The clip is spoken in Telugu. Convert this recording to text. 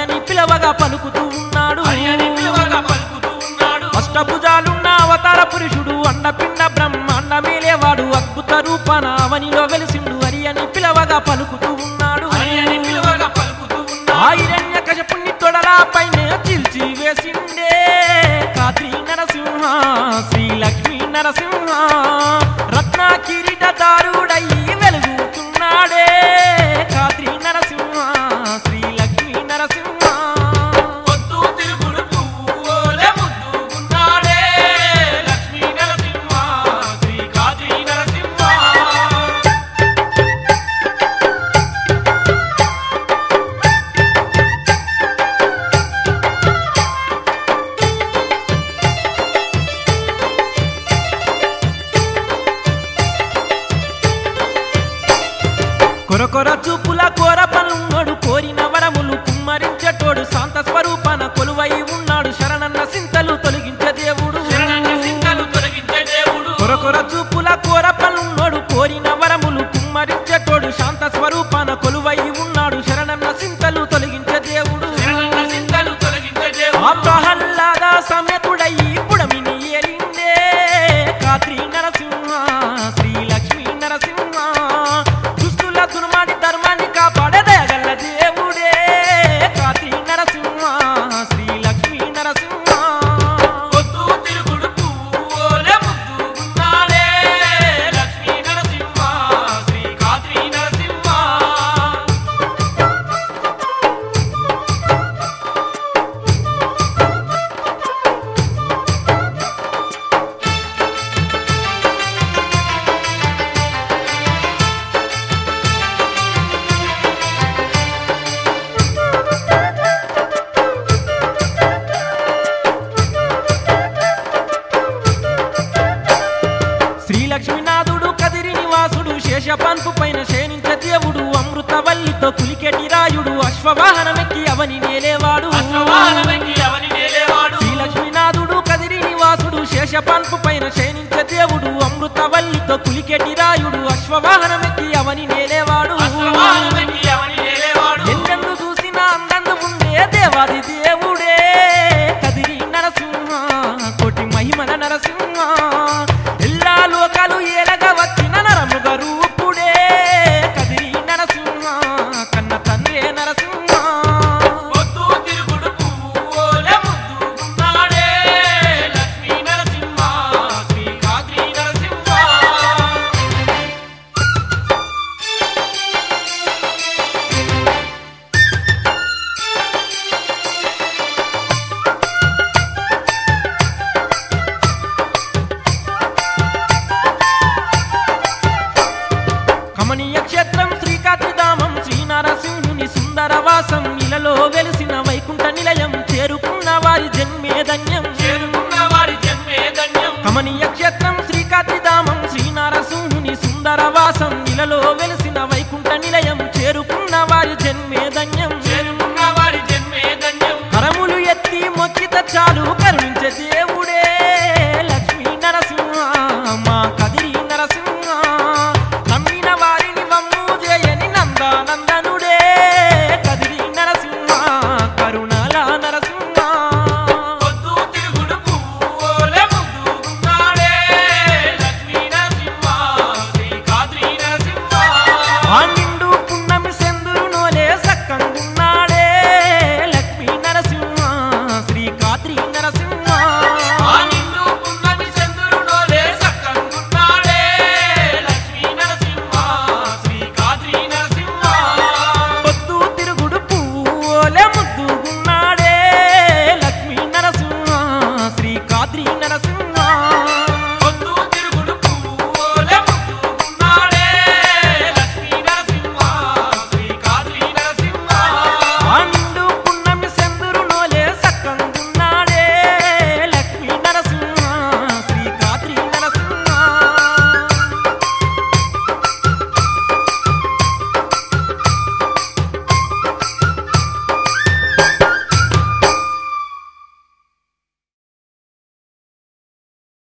అని పిలవగా పలుకుతూ ఉన్నాడు హరి అని పిలువగా పలుకుతూ ఉన్నాడు అష్టభుజాలున్న అవతార పురుషుడు అండపిండ బ్రహ్మాండ మేలేవాడు అద్భుత రూపాన అవనిలో వెలిసిండు హరి అని పిలవగా పలుకుతూ ఉన్నాడు హరి అని పిలువగా పలుకుతూ ఉన్నాడు ఆయిరణ్య కశపుణ్ణి తొడలా పైన చిల్చి వేసిండే కాత్రి నరసింహ శ్రీ లక్ష్మీ నరసింహ రత్న కిరీటదారుడయ్యి వెలుగుతున్నాడే కాత్రి నరసింహ శ్రీ లక్ష్మీ నరసింహ పొద్దు తిరుగుడు పువ్వులే ముద్దుకున్నాడే లక్ష్మీ నరసింహ శ్రీ కాళీ నరసింహ కొరకొర చూపుల కోర పనున్నోడు కోరిన వరములు కుమ్మరించేటోడు శాంత స్వరూపాన కొలువై ఉన్నాడు శరణన్న సింతలు తొలగించే దేవుడు శరణన్న సింతలు తొలగించే దేవుడు కొరకొర చూపుల కోర పనున్నోడు కోరిన వరములు కుమ్మరించేటోడు శాంత స్వరూపాన కొలువై ఉన్నాడు శరణన్న సింతలు తొలగించే దేవుడు శరణన్న సింతలు తొలగించే ఆ దేవుడు ప్రహ్లాద సమేతుడయ్యి పుడమిని ఏలిండే కాత్రి నరసింహ శ్రీ లక్ష్మీ నరసింహ దుస్తుల దుర్మాని ధర్మాన్ని కాపాడే దయగల్ల దేవుడే కాత్రి నరసింహ శ్రీ లక్ష్మీ నరసింహ పొద్దు తిరుగుడు పువ్వులే ముద్దుకున్నాడే లక్ష్మీ నరసింహ శ్రీ కాళీ నరసింహ శ్రీ లక్ష్మీనాథుడు కదిరి నివాసుడు శేషపాన్పు పైన శయనించే దేవుడు అమృతవల్లితో కులికెటి రాయుడు అశ్వవాహనమెక్కి అవని నేలేవాడు అశ్వవాహనమెక్కి అవని నేలేవాడు శ్రీ లక్ష్మీనాథుడు కదిరి నివాసుడు శేషపాన్పు పైన శయనించే దేవుడు అమృతవల్లితో కులికెటి రాయుడు అశ్వవాహనమెక్కి అవని నేలేవాడు అశ్వవాహనమెక్కి అవని నేలేవాడు ఎన్నెందు చూసినా అందందు ఉండే దేవాది